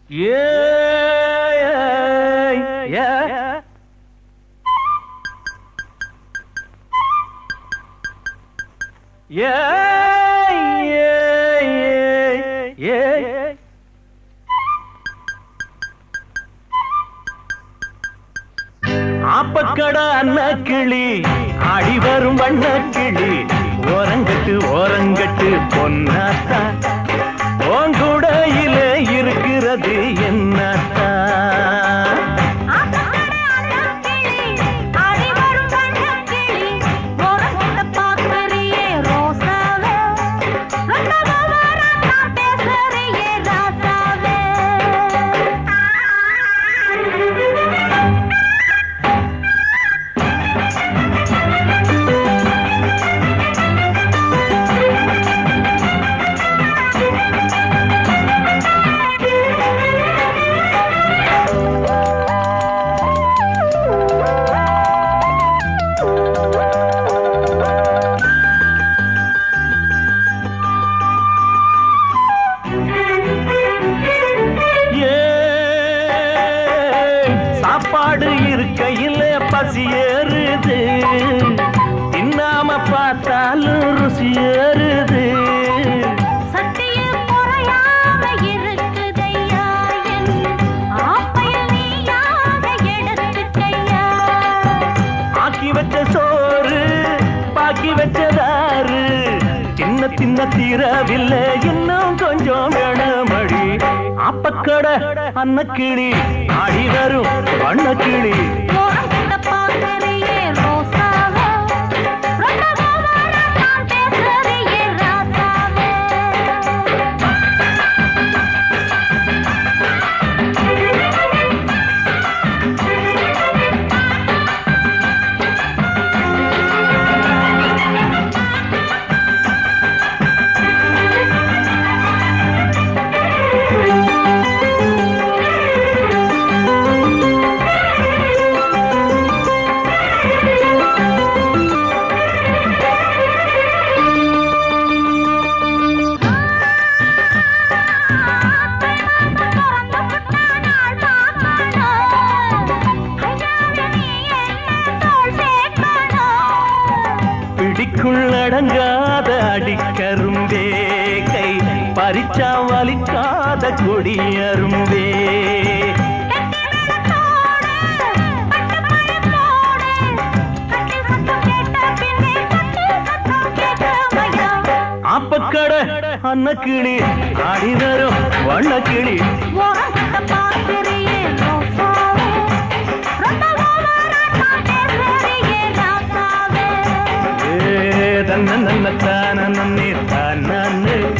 ஏய், ஏய். ஏய், ஏய், ஏய், ஏய். ஆப்பக்கட அன்ன கிளி ஆடி வரும் வண்ண கிளி ஓரங்கட்டு ஓரங்கட்டு பொன்னாத்தா ஓங்குடையில இருக்கிறது என்னத்தா ஆத்தக்கடை அன்னக்கிளி, ஆடி வரும் வண்ணக்கிளி, ஓரங்கட்ட பார்க்கறியே ரோசாவே. ரெண்டாவது வாரம் நான் பேசுறியே ராசாவே. ஏய், சாப்பாடு இருக்கையில் பசி ஏறுது தின்னாம பார்த்தாலும் ருசி ஏறுது சத்தியம் குறையாம இருக்குதையா என் ஆப்பையில் நீயாக எடுத்துக்கையா ஆக்கி வச்ச சோறு பாக்கி வச்சதாரு சின்ன சின்ன தீரவில்லை இன்னும் கொஞ்சம் வேணுமடி அப்பக்கட அன்னக்கிளி ஆடி வரும் வண்ணக்கிளி ஓரங்கட்ட பார்க்கறியே ரோசாவே. ரெண்டாவது வாரம் நான் பேசுறியே ராசாவே. பிடிக்குள் அடங்காத அடிக்கரும்பே கை பறிச்சா வலிக்காத கொடியரும்பே ஆப்பக்கட அன்னக்கிளி ஆடி வரும் வண்ணக்கிளி ஏ தன்ன நன்ன தான நன்னே தானே